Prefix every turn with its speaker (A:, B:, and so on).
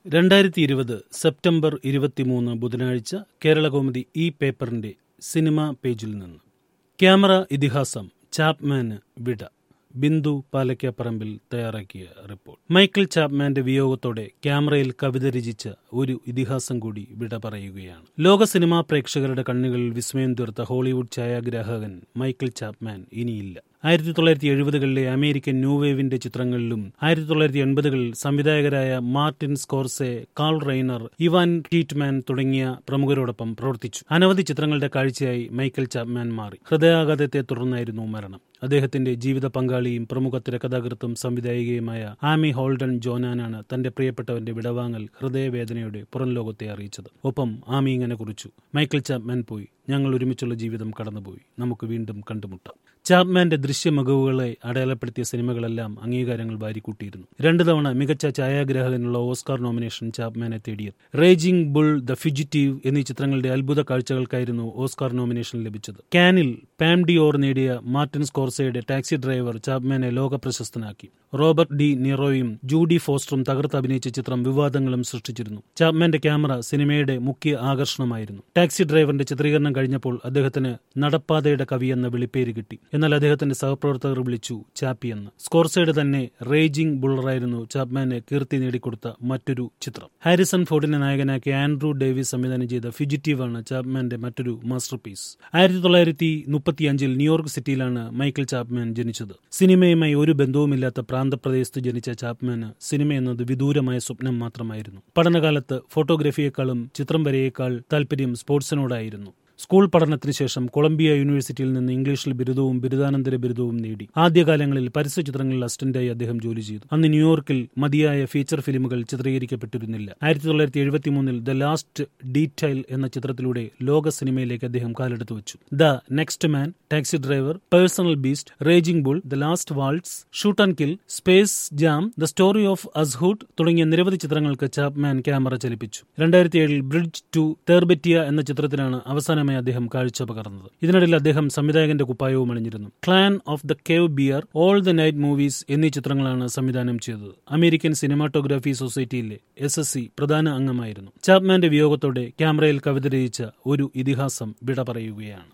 A: രണ്ടായിരത്തി ഇരുപത് സെപ്റ്റംബർ ഇരുപത്തിമൂന്ന് ബുധനാഴ്ച കേരളകൗമുദി ഈ പേപ്പറിന്റെ സിനിമാ പേജിൽ നിന്ന് ക്യാമറ ഇതിഹാസം ചാപ്മാന് വിട ബിന്ദു പാലക്കാപ്പറമ്പിൽ തയ്യാറാക്കിയ റിപ്പോർട്ട് മൈക്കിൾ ചാപ്മാന്റെ വിയോഗത്തോടെ ക്യാമറയിൽ കവിത രചിച്ച ഒരു ഇതിഹാസം കൂടി വിട പറയുകയാണ് ലോക സിനിമാ പ്രേക്ഷകരുടെ കണ്ണുകളിൽ വിസ്മയം തീർത്ത ഹോളിവുഡ് ഛായാഗ്രാഹകൻ മൈക്കിൾ ചാപ്മാൻ ഇനിയില്ല ആയിരത്തി തൊള്ളായിരത്തി എഴുപതുകളിലെ അമേരിക്കൻ ന്യൂ വേവിന്റെ ചിത്രങ്ങളിലും ആയിരത്തി തൊള്ളായിരത്തി എൺപതുകളിൽ സംവിധായകരായ Martin Scorsese Carl Reiner Ivan Reitman തുടങ്ങിയ പ്രമുഖരോടൊപ്പം പ്രവർത്തിച്ചു അനവധി ചിത്രങ്ങളുടെ കാഴ്ചയായി മൈക്കൽ ചാപ്മാൻ മാറി ഹൃദയാഘാതത്തെ തുടർന്നായിരുന്നു മരണം അദ്ദേഹത്തിന്റെ ജീവിത പങ്കാളിയും പ്രമുഖ തിരക്കഥാകൃത്തും സംവിധായികയുമായ ആമി ഹോൾഡൻ ജോനാനാണ് തന്റെ പ്രിയപ്പെട്ടവന്റെ വിടവാങ്ങൽ ഹൃദയവേദനയോടെ പുറം ലോകത്തെ അറിയിച്ചത് ഒപ്പം ആമി ഇങ്ങനെ കുറിച്ചു മൈക്കിൾ ചാപ്മാൻ പോയി ഞങ്ങൾ ഒരുമിച്ചുള്ള ജീവിതം കടന്നുപോയി നമുക്ക് വീണ്ടും കണ്ടുമുട്ടാം ചാപ്മാന്റെ ദൃശ്യമികവുകളെ അടയാളപ്പെടുത്തിയ സിനിമകളെല്ലാം അംഗീകാരങ്ങൾ വാരിക്കൂട്ടിയിരുന്നു രണ്ടു തവണ മികച്ച ഛായാഗ്രാഹകനുള്ള ഓസ്കാർ നോമിനേഷൻ ചാപ്മാനെ തേടിയത് റേജിംഗ് ബുൾ ദ ഫിജിറ്റീവ് എന്നീ ചിത്രങ്ങളുടെ അത്ഭുത കാഴ്ചകൾക്കായിരുന്നു ഓസ്കാർ നോമിനേഷൻ ലഭിച്ചത് കാനിൽ പാം ഡി ഓർ നേടിയ മാർട്ടിൻ സ്കോർസയുടെ ടാക്സി ഡ്രൈവർ ചാപ്മാനെ ലോക പ്രശസ്തനാക്കി റോബർട്ട് ഡി നിറോയും ജൂഡി ഫോസ്റ്ററും തകർത്ത് അഭിനയിച്ച ചിത്രം വിവാദങ്ങളും സൃഷ്ടിച്ചിരുന്നു ചാപ്മാന്റെ ക്യാമറ സിനിമയുടെ മുഖ്യ ആകർഷണമായിരുന്നു ടാക്സി ഡ്രൈവറിന്റെ ചിത്രീകരണം കഴിഞ്ഞപ്പോൾ അദ്ദേഹത്തിന് നടപ്പാതയുടെ കവി എന്ന വിളിപ്പേര് കിട്ടി എന്നാൽ അദ്ദേഹത്തിന്റെ സഹപ്രവർത്തകർ വിളിച്ചു ചാപ്പി എന്ന് സ്കോർസയുടെ തന്നെ റേജിംഗ് ബുള്ളറായിരുന്നു ചാപ്മാന് കീർത്തി നേടിക്കൊടുത്ത മറ്റൊരു ചിത്രം ഹാരിസൺ ഫോർഡിനെ നായകനാക്കി ആൻഡ്രൂ ഡേവിസ് സംവിധാനം ചെയ്ത ഫിജിറ്റീവ് ആണ് ചാപ്മാന്റെ മറ്റൊരു മാസ്റ്റർ പീസ് ആയിരത്തി തൊള്ളായിരത്തി മുപ്പത്തിയഞ്ചിൽ ന്യൂയോർക്ക് സിറ്റിയിലാണ് മൈക്കിൾ ചാപ്മാൻ ജനിച്ചത് സിനിമയുമായി ഒരു ബന്ധവുമില്ലാത്ത പ്രാന്തപ്രദേശത്ത് ജനിച്ച ചാപ്മാന് സിനിമ എന്നത് വിദൂരമായ സ്വപ്നം മാത്രമായിരുന്നു പഠനകാലത്ത് ഫോട്ടോഗ്രഫിയേക്കാളും ചിത്രം വരയേക്കാൾ താല്പര്യം സ്പോർട്സിനോടായിരുന്നു സ്കൂൾ പഠനത്തിന് ശേഷം കൊളംബിയ യൂണിവേഴ്സിറ്റിയിൽ നിന്ന് ഇംഗ്ലീഷിൽ ബിരുദവും ബിരുദാനന്തര ബിരുദവും നേടി ആദ്യകാലങ്ങളിൽ പരസ്യ ചിത്രങ്ങളിൽ അസിസ്റ്റന്റായി അദ്ദേഹം ജോലി ചെയ്തു അന്ന് ന്യൂയോർക്കിൽ മതിയായ ഫീച്ചർ ഫിലിമുകൾ ചിത്രീകരിക്കപ്പെട്ടിരുന്നില്ല ആയിരത്തി തൊള്ളായിരത്തി എഴുപത്തി മൂന്നിൽ ദ ലാസ്റ്റ് ഡീറ്റൈൽ എന്ന ചിത്രത്തിലൂടെ ലോക സിനിമയിലേക്ക് അദ്ദേഹം കാലെടുത്തു വെച്ചു the next man taxi driver personal best raging bull the last waltz shoot and kill space jam the story of us തുടങ്ങിയ നിരവധി ചിത്രങ്ങൾക്ക് ചാപ്മാൻ ക്യാമറ ചലിപ്പിച്ചു രണ്ടായിരത്തി ഏഴിൽ ബ്രിഡ്ജ് ടു തെർബെറ്റിയ എന്ന ചിത്രത്തിലാണ് അവസാനമായി അദ്ദേഹം കാഴ്ച പകർന്നത് ഇതിനിടയിൽ അദ്ദേഹം സംവിധായകന്റെ കുപ്പായവും അണിഞ്ഞിരുന്നു clan of the cave bear all the right moves എന്നീ ചിത്രങ്ങളാണ് സംവിധാനം ചെയ്തത് അമേരിക്കൻ സിനിമാറ്റോഗ്രാഫി സൊസൈറ്റിയിലെ എസ് എസ് സി പ്രധാന അംഗമായിരുന്നു ചാപ്മാന്റെ വിയോഗത്തോടെ ക്യാമറയിൽ കവിത രചിച്ച ഒരു ഇതിഹാസം വിട പറയുകയാണ്